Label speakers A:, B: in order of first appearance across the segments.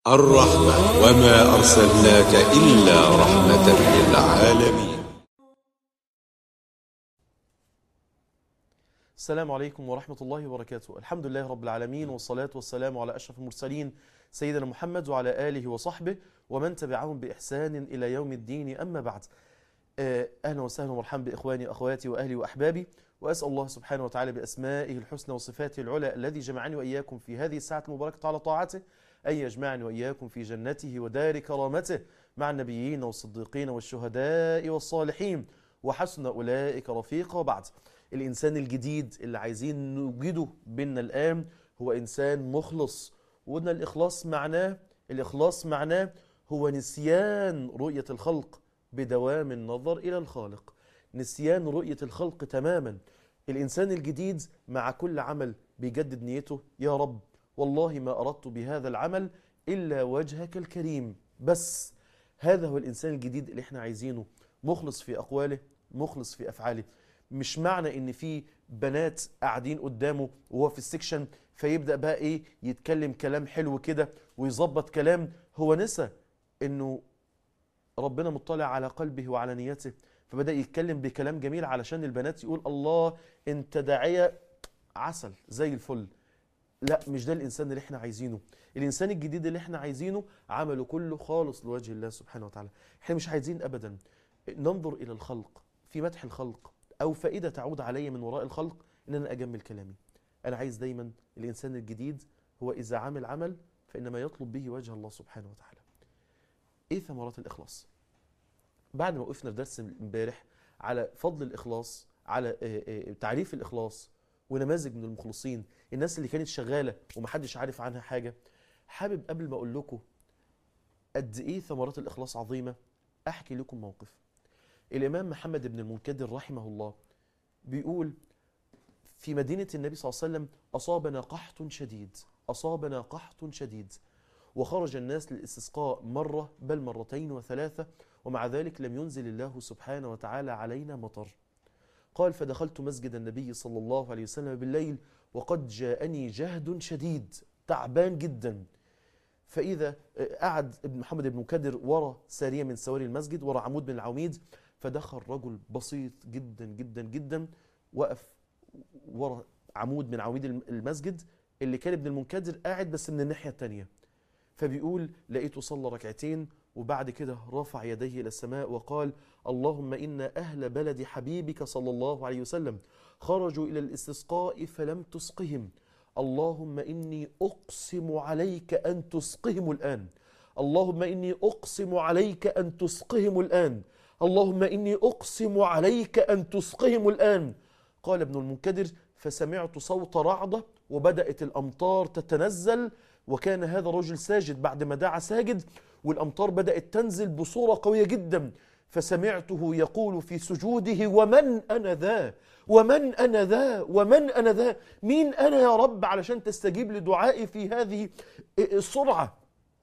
A: الرحمة وما أرسلناك إلا رحمة للعالمين
B: السلام عليكم ورحمة الله وبركاته الحمد لله رب العالمين والصلاة والسلام على أشرف المرسلين سيدنا محمد وعلى آله وصحبه ومن تبعهم بإحسان إلى يوم الدين أما بعد آه، أهلا وسهلا ومرحبا بإخواني وأخواتي وأهلي وأحبابي وأسأل الله سبحانه وتعالى بأسمائه الحسنى وصفاته العلى الذي جمعني وإياكم في هذه الساعة المباركة على طاعته أن يجمعني وإياكم في جنته ودار كرامته مع النبيين والصديقين والشهداء والصالحين وحسن أولئك رفيقا وبعد الإنسان الجديد اللي عايزين نوجده بيننا الآن هو إنسان مخلص وقلنا الإخلاص معناه الإخلاص معناه هو نسيان رؤية الخلق بدوام النظر إلى الخالق نسيان رؤية الخلق تماما الإنسان الجديد مع كل عمل بيجدد نيته يا رب والله ما أردت بهذا العمل إلا وجهك الكريم بس هذا هو الإنسان الجديد اللي احنا عايزينه مخلص في أقواله مخلص في أفعاله مش معنى ان في بنات قاعدين قدامه وهو في السكشن فيبدا بقى ايه يتكلم كلام حلو كده ويظبط كلام هو نسى انه ربنا مطلع على قلبه وعلى نيته فبدا يتكلم بكلام جميل علشان البنات يقول الله انت داعيه عسل زي الفل لا مش ده الانسان اللي احنا عايزينه الانسان الجديد اللي احنا عايزينه عمله كله خالص لوجه الله سبحانه وتعالى احنا مش عايزين ابدا ننظر الى الخلق في مدح الخلق او فائده تعود علي من وراء الخلق ان انا اجمل كلامي انا عايز دايما الانسان الجديد هو اذا عمل عمل فانما يطلب به وجه الله سبحانه وتعالى ايه ثمرات الاخلاص بعد ما وقفنا في درس امبارح على فضل الاخلاص على آه، آه، تعريف الاخلاص ونماذج من المخلصين الناس اللي كانت شغاله ومحدش عارف عنها حاجه حابب قبل ما اقول لكم قد ايه ثمرات الاخلاص عظيمه احكي لكم موقف الإمام محمد بن المنكدر رحمه الله بيقول في مدينة النبي صلى الله عليه وسلم أصابنا قحط شديد أصابنا قحط شديد وخرج الناس للاستسقاء مرة بل مرتين وثلاثة ومع ذلك لم ينزل الله سبحانه وتعالى علينا مطر قال فدخلت مسجد النبي صلى الله عليه وسلم بالليل وقد جاءني جهد شديد تعبان جدا فإذا قعد ابن محمد بن مكدر ورا سارية من سواري المسجد ورا عمود من العواميد فدخل رجل بسيط جدا جدا جدا وقف ورا عمود من عواميد المسجد اللي كان ابن المنكدر قاعد بس من الناحية التانية فبيقول لقيته صلى ركعتين وبعد كده رفع يديه إلى السماء وقال اللهم إن أهل بلد حبيبك صلى الله عليه وسلم خرجوا إلى الاستسقاء فلم تسقهم اللهم إني أقسم عليك أن تسقهم الآن اللهم إني أقسم عليك أن تسقهم الآن اللهم إني أقسم عليك أن تسقهم الآن قال ابن المنكدر فسمعت صوت رعدة وبدأت الأمطار تتنزل وكان هذا الرجل ساجد بعد ما دعا ساجد والأمطار بدأت تنزل بصورة قوية جدا فسمعته يقول في سجوده ومن أنا ذا ومن أنا ذا ومن أنا ذا مين أنا يا رب علشان تستجيب لدعائي في هذه السرعة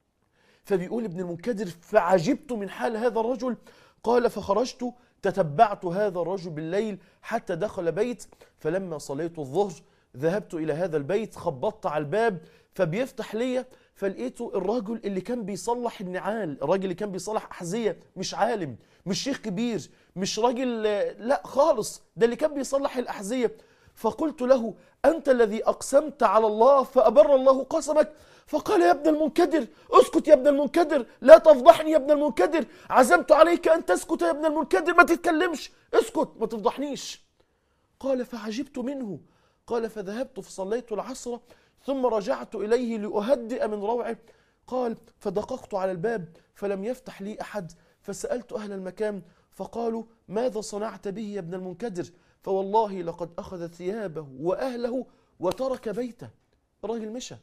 B: فبيقول ابن المنكدر فعجبت من حال هذا الرجل قال فخرجت تتبعت هذا الرجل بالليل حتى دخل بيت فلما صليت الظهر ذهبت إلى هذا البيت خبطت على الباب فبيفتح ليا فلقيته الراجل اللي كان بيصلح النعال الراجل اللي كان بيصلح أحذية مش عالم مش شيخ كبير مش راجل لا خالص ده اللي كان بيصلح الأحذية فقلت له أنت الذي أقسمت على الله فأبر الله قسمك فقال يا ابن المنكدر اسكت يا ابن المنكدر لا تفضحني يا ابن المنكدر عزمت عليك أن تسكت يا ابن المنكدر ما تتكلمش اسكت ما تفضحنيش قال فعجبت منه قال فذهبت فصليت العصر ثم رجعت إليه لأهدئ من روعه قال فدققت على الباب فلم يفتح لي أحد فسألت أهل المكان فقالوا ماذا صنعت به يا ابن المنكدر فوالله لقد أخذ ثيابه وأهله وترك بيته الراجل مشى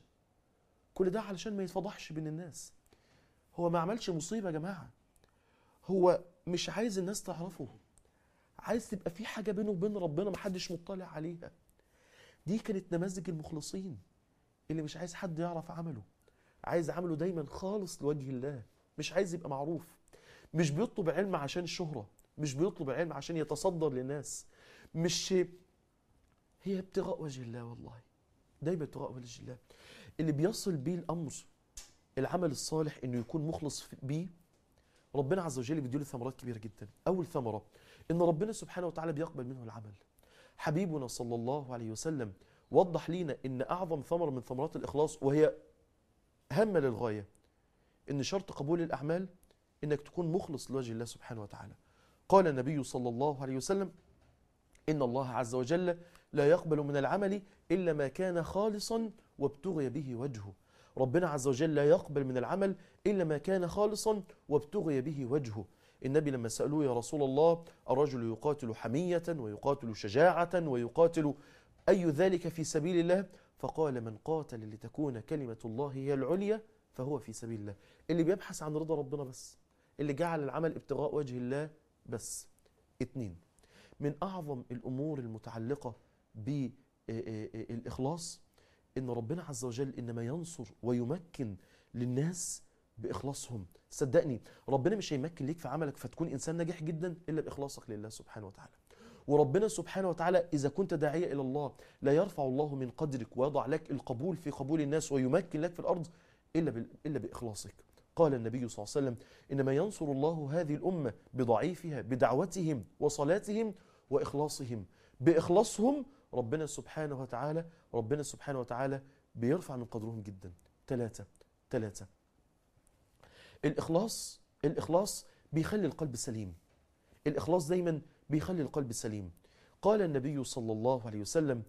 B: كل ده علشان ما يتفضحش بين الناس هو ما عملش مصيبة يا جماعة هو مش عايز الناس تعرفه عايز تبقى في حاجة بينه وبين ربنا محدش مطلع عليها دي كانت نماذج المخلصين اللي مش عايز حد يعرف عمله عايز عمله دايما خالص لوجه الله مش عايز يبقى معروف مش بيطلب علم عشان الشهرة مش بيطلب علم عشان يتصدر للناس مش هي ابتغاء وجه الله والله دايما ابتغاء وجه الله اللي بيصل بيه الامر العمل الصالح انه يكون مخلص في- بيه ربنا عز وجل بيديله ثمرات كبيره جدا اول ثمره ان ربنا سبحانه وتعالى بيقبل منه العمل حبيبنا صلى الله عليه وسلم وضح لينا ان اعظم ثمره من ثمرات الاخلاص وهي هامه للغايه ان شرط قبول الاعمال انك تكون مخلص لوجه الله سبحانه وتعالى قال النبي صلى الله عليه وسلم ان الله عز وجل لا يقبل من العمل الا ما كان خالصا وابتغي به وجهه ربنا عز وجل لا يقبل من العمل الا ما كان خالصا وابتغي به وجهه النبي لما سالوه يا رسول الله الرجل يقاتل حميه ويقاتل شجاعه ويقاتل اي ذلك في سبيل الله فقال من قاتل لتكون كلمه الله هي العليا فهو في سبيل الله اللي بيبحث عن رضا ربنا بس اللي جعل العمل ابتغاء وجه الله بس اتنين من أعظم الأمور المتعلقة بالإخلاص إن ربنا عز وجل إنما ينصر ويمكن للناس بإخلاصهم صدقني ربنا مش هيمكن ليك في عملك فتكون إنسان ناجح جدا إلا بإخلاصك لله سبحانه وتعالى وربنا سبحانه وتعالى إذا كنت داعية إلى الله لا يرفع الله من قدرك ويضع لك القبول في قبول الناس ويمكن لك في الأرض إلا بال- إلا بإخلاصك قال النبي صلى الله عليه وسلم إنما ينصر الله هذه الأمة بضعيفها بدعوتهم وصلاتهم وإخلاصهم بإخلاصهم ربنا سبحانه وتعالى ربنا سبحانه وتعالى بيرفع من قدرهم جدا ثلاثة ثلاثة الإخلاص الإخلاص بيخلي القلب سليم الإخلاص دايما بيخلي القلب سليم قال النبي صلى الله عليه وسلم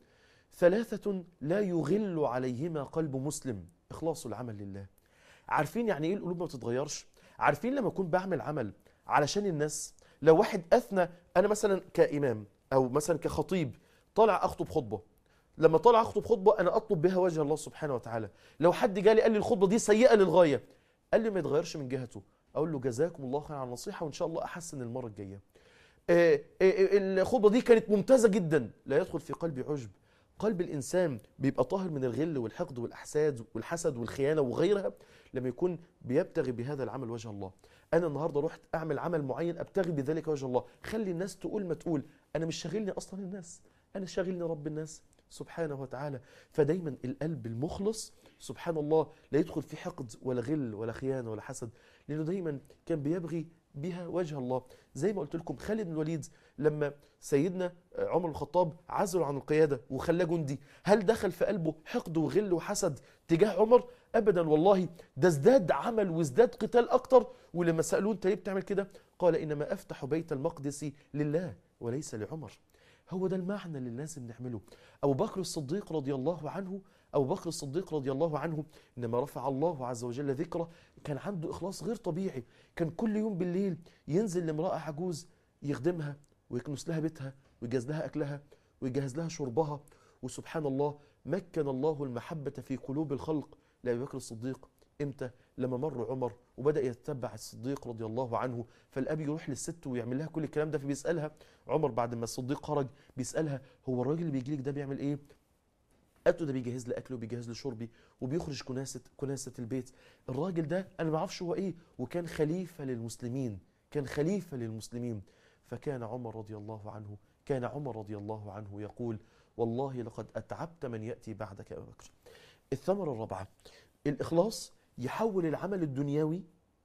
B: ثلاثة لا يغل عليهما قلب مسلم إخلاص العمل لله عارفين يعني ايه القلوب ما بتتغيرش عارفين لما اكون بعمل عمل علشان الناس لو واحد اثنى انا مثلا كامام او مثلا كخطيب طالع اخطب خطبه لما طالع اخطب خطبه انا اطلب بها وجه الله سبحانه وتعالى لو حد جالي قال لي الخطبه دي سيئه للغايه قال لي ما يتغيرش من جهته اقول له جزاكم الله خير على النصيحه وان شاء الله احسن المره الجايه آه، آه، آه، الخطبه دي كانت ممتازه جدا لا يدخل في قلبي عجب قلب الانسان بيبقى طاهر من الغل والحقد والاحساد والحسد والخيانه وغيرها لما يكون بيبتغي بهذا العمل وجه الله انا النهارده رحت اعمل عمل معين ابتغي بذلك وجه الله خلي الناس تقول ما تقول انا مش شاغلني اصلا الناس انا شاغلني رب الناس سبحانه وتعالى فدايما القلب المخلص سبحان الله لا يدخل في حقد ولا غل ولا خيانه ولا حسد لانه دايما كان بيبغي بها وجه الله زي ما قلت لكم خالد بن الوليد لما سيدنا عمر بن الخطاب عزله عن القياده وخلاه جندي هل دخل في قلبه حقد وغل وحسد تجاه عمر ابدا والله ده ازداد عمل وازداد قتال اكتر ولما سالوه انت ليه بتعمل كده قال انما افتح بيت المقدس لله وليس لعمر هو ده المعنى اللي لازم نعمله ابو بكر الصديق رضي الله عنه ابو بكر الصديق رضي الله عنه انما رفع الله عز وجل ذكره كان عنده اخلاص غير طبيعي كان كل يوم بالليل ينزل لامراه عجوز يخدمها ويكنس لها بيتها ويجهز لها اكلها ويجهز لها شربها وسبحان الله مكن الله المحبه في قلوب الخلق لابي بكر الصديق امتى لما مر عمر وبدا يتبع الصديق رضي الله عنه فالاب يروح للست ويعمل لها كل الكلام ده فبيسالها عمر بعد ما الصديق خرج بيسالها هو الراجل اللي بيجي لك ده بيعمل ايه قالت له ده بيجهز لي اكل وبيجهز لي شربي وبيخرج كناسه كناسه البيت الراجل ده انا ما اعرفش هو ايه وكان خليفه للمسلمين كان خليفه للمسلمين فكان عمر رضي الله عنه كان عمر رضي الله عنه يقول والله لقد اتعبت من ياتي بعدك يا ابا بكر الثمره الرابعه الاخلاص يحول العمل الدنيوي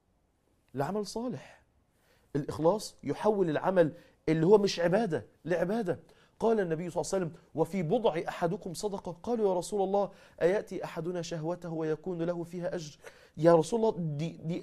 B: لعمل صالح الإخلاص يحول العمل اللي هو مش عبادة لعبادة قال النبي صلى الله عليه وسلم وفي بضع أحدكم صدقة قالوا يا رسول الله أيأتي أحدنا شهوته ويكون له فيها أجر يا رسول الله دي, دي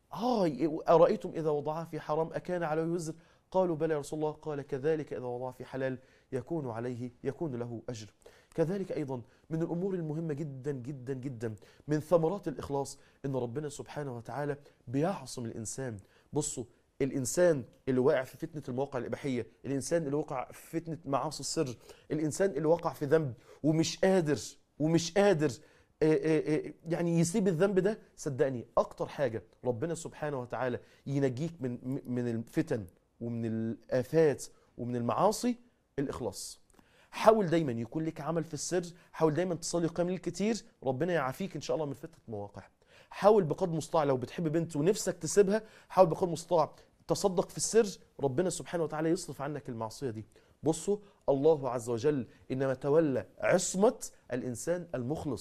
B: هاي أرأيتم إذا وضعها في حرام أكان عليه وزر قالوا بلى يا رسول الله قال كذلك إذا وضعها في حلال يكون عليه يكون له أجر كذلك أيضا من الأمور المهمة جدا جدا جدا من ثمرات الإخلاص إن ربنا سبحانه وتعالى بيعصم الإنسان بصوا الإنسان اللي واقع في فتنة المواقع الإباحية الإنسان اللي وقع في فتنة معاصي السر الإنسان اللي وقع في ذنب ومش قادر ومش قادر آه، آه، آه، يعني يسيب الذنب ده صدقني أكتر حاجة ربنا سبحانه وتعالى ينجيك من من الفتن ومن الآفات ومن المعاصي الإخلاص حاول دايما يكون لك عمل في السر حاول دايما تصلي قيام ليل كتير ربنا يعافيك ان شاء الله من فتنه مواقع حاول بقدر المستطاع لو بتحب بنت ونفسك تسيبها حاول بقدر المستطاع تصدق في السر ربنا سبحانه وتعالى يصرف عنك المعصيه دي بصوا الله عز وجل انما تولى عصمه الانسان المخلص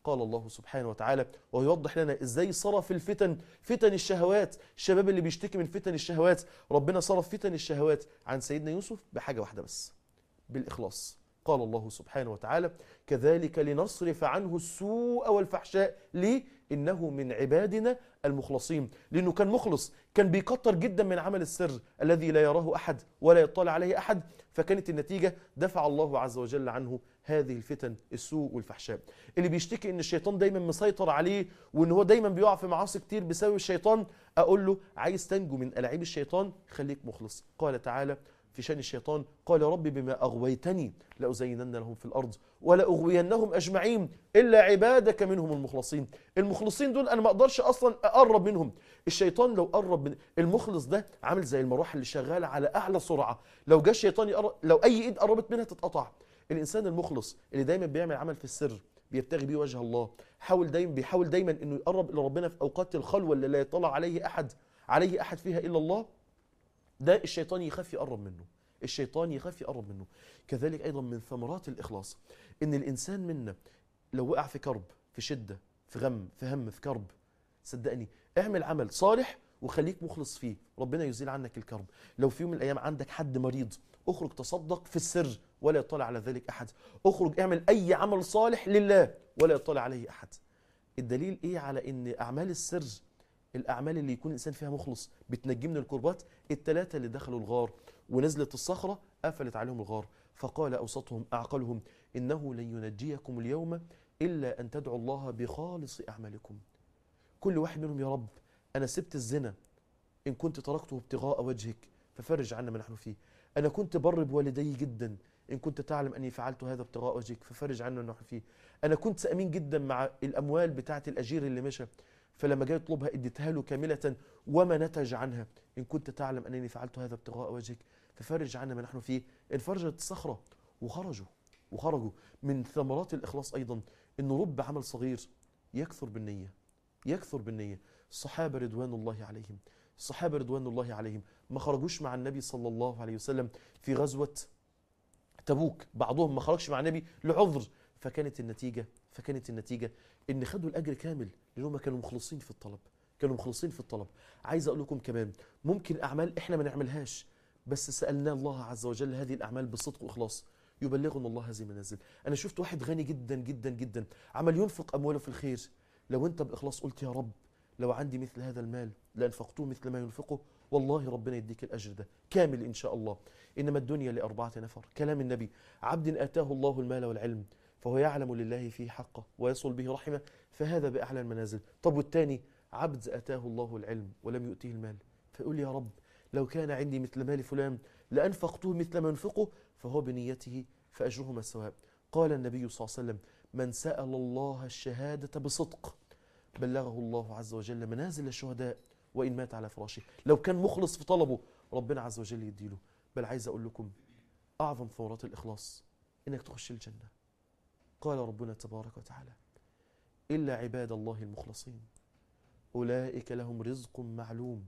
B: قال الله سبحانه وتعالى ويوضح لنا ازاي صرف الفتن فتن الشهوات الشباب اللي بيشتكي من فتن الشهوات ربنا صرف فتن الشهوات عن سيدنا يوسف بحاجة واحدة بس بالإخلاص قال الله سبحانه وتعالى كذلك لنصرف عنه السوء والفحشاء ليه؟ إنه من عبادنا المخلصين لأنه كان مخلص كان بيكتر جدا من عمل السر الذي لا يراه أحد ولا يطلع عليه أحد فكانت النتيجة دفع الله عز وجل عنه هذه الفتن السوء والفحشاء اللي بيشتكي ان الشيطان دايما مسيطر عليه وان هو دايما بيقع في معاصي كتير بسبب الشيطان اقول له عايز تنجو من الاعيب الشيطان خليك مخلص قال تعالى في شان الشيطان قال رب بما أغويتني لأزينن لهم في الأرض ولأغوينهم أجمعين إلا عبادك منهم المخلصين المخلصين دول أنا ما أقدرش أصلا أقرب منهم الشيطان لو قرب من المخلص ده عامل زي المروحة اللي شغالة على أعلى سرعة لو جه الشيطان يقرب لو أي إيد قربت منها تتقطع الإنسان المخلص اللي دايما بيعمل عمل في السر بيبتغي بيه وجه الله حاول دايما بيحاول دايما انه يقرب الى ربنا في اوقات الخلوه اللي لا يطلع عليه احد عليه احد فيها الا الله ده الشيطان يخاف يقرب منه الشيطان يخاف يقرب منه كذلك أيضا من ثمرات الإخلاص إن الإنسان منا لو وقع في كرب في شدة في غم في هم في كرب صدقني اعمل عمل صالح وخليك مخلص فيه ربنا يزيل عنك الكرب لو في يوم من الأيام عندك حد مريض اخرج تصدق في السر ولا يطلع على ذلك أحد اخرج اعمل أي عمل صالح لله ولا يطلع عليه أحد الدليل إيه على إن أعمال السر الأعمال اللي يكون الإنسان فيها مخلص بتنجي من الكربات الثلاثة اللي دخلوا الغار ونزلت الصخرة قفلت عليهم الغار فقال أوسطهم أعقلهم إنه لن ينجيكم اليوم إلا أن تدعوا الله بخالص أعمالكم كل واحد منهم يا رب أنا سبت الزنا إن كنت تركته ابتغاء وجهك ففرج عنا ما نحن فيه أنا كنت بر بوالدي جدا إن كنت تعلم أني فعلت هذا ابتغاء وجهك ففرج عنا ما نحن فيه أنا كنت أمين جدا مع الأموال بتاعة الأجير اللي مشى فلما جاي يطلبها اديتها له كاملة وما نتج عنها إن كنت تعلم أنني فعلت هذا ابتغاء وجهك ففرج عنا ما نحن فيه انفرجت الصخرة وخرجوا وخرجوا من ثمرات الإخلاص أيضا أن رب عمل صغير يكثر بالنية يكثر بالنية الصحابة رضوان الله عليهم الصحابة رضوان الله عليهم ما خرجوش مع النبي صلى الله عليه وسلم في غزوة تبوك بعضهم ما خرجش مع النبي لعذر فكانت النتيجة فكانت النتيجة ان خدوا الاجر كامل لانهم كانوا مخلصين في الطلب كانوا مخلصين في الطلب عايز اقول لكم كمان ممكن اعمال احنا ما نعملهاش بس سالنا الله عز وجل هذه الاعمال بصدق واخلاص يبلغنا الله هذه المنازل انا شفت واحد غني جدا جدا جدا عمل ينفق امواله في الخير لو انت باخلاص قلت يا رب لو عندي مثل هذا المال لانفقته مثل ما ينفقه والله ربنا يديك الاجر ده كامل ان شاء الله انما الدنيا لاربعه نفر كلام النبي عبد اتاه الله المال والعلم فهو يعلم لله فيه حقه ويصل به رحمه فهذا بأعلى المنازل طب والتاني عبد أتاه الله العلم ولم يؤتيه المال فيقول يا رب لو كان عندي مثل مال فلان لأنفقته مثل ما ينفقه فهو بنيته فأجرهما سواء قال النبي صلى الله عليه وسلم من سأل الله الشهادة بصدق بلغه الله عز وجل منازل الشهداء وإن مات على فراشه لو كان مخلص في طلبه ربنا عز وجل يديله بل عايز أقول لكم أعظم ثمرات الإخلاص إنك تخش الجنة قال ربنا تبارك وتعالى إلا عباد الله المخلصين أولئك لهم رزق معلوم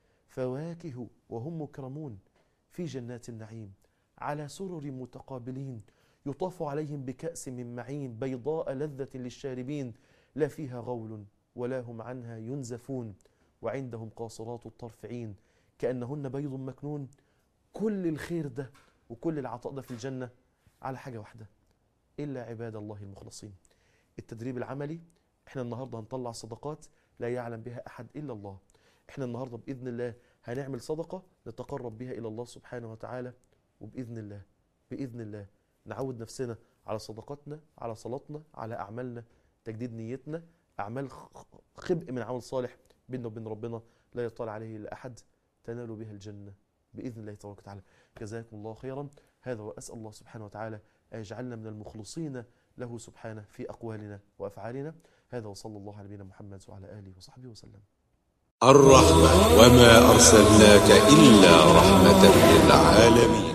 B: فواكه وهم مكرمون في جنات النعيم على سرر متقابلين يطاف عليهم بكأس من معين بيضاء لذة للشاربين لا فيها غول ولا هم عنها ينزفون وعندهم قاصرات الطرف عين كأنهن بيض مكنون كل الخير ده وكل العطاء ده في الجنة على حاجة واحدة إلا عباد الله المخلصين التدريب العملي احنا النهاردة هنطلع صدقات لا يعلم بها أحد إلا الله احنا النهاردة بإذن الله هنعمل صدقة نتقرب بها إلى الله سبحانه وتعالى وبإذن الله بإذن الله نعود نفسنا على صدقاتنا على صلاتنا على أعمالنا تجديد نيتنا أعمال خبء من عمل صالح بيننا وبين ربنا لا يطلع عليه إلا أحد تنال بها الجنة بإذن الله تبارك وتعالى جزاكم الله خيرا هذا وأسأل الله سبحانه وتعالى أن يجعلنا من المخلصين له سبحانه في أقوالنا وأفعالنا هذا وصلى الله على نبينا محمد وعلى آله وصحبه وسلم
A: الرحمة وما أرسلناك إلا رحمة للعالمين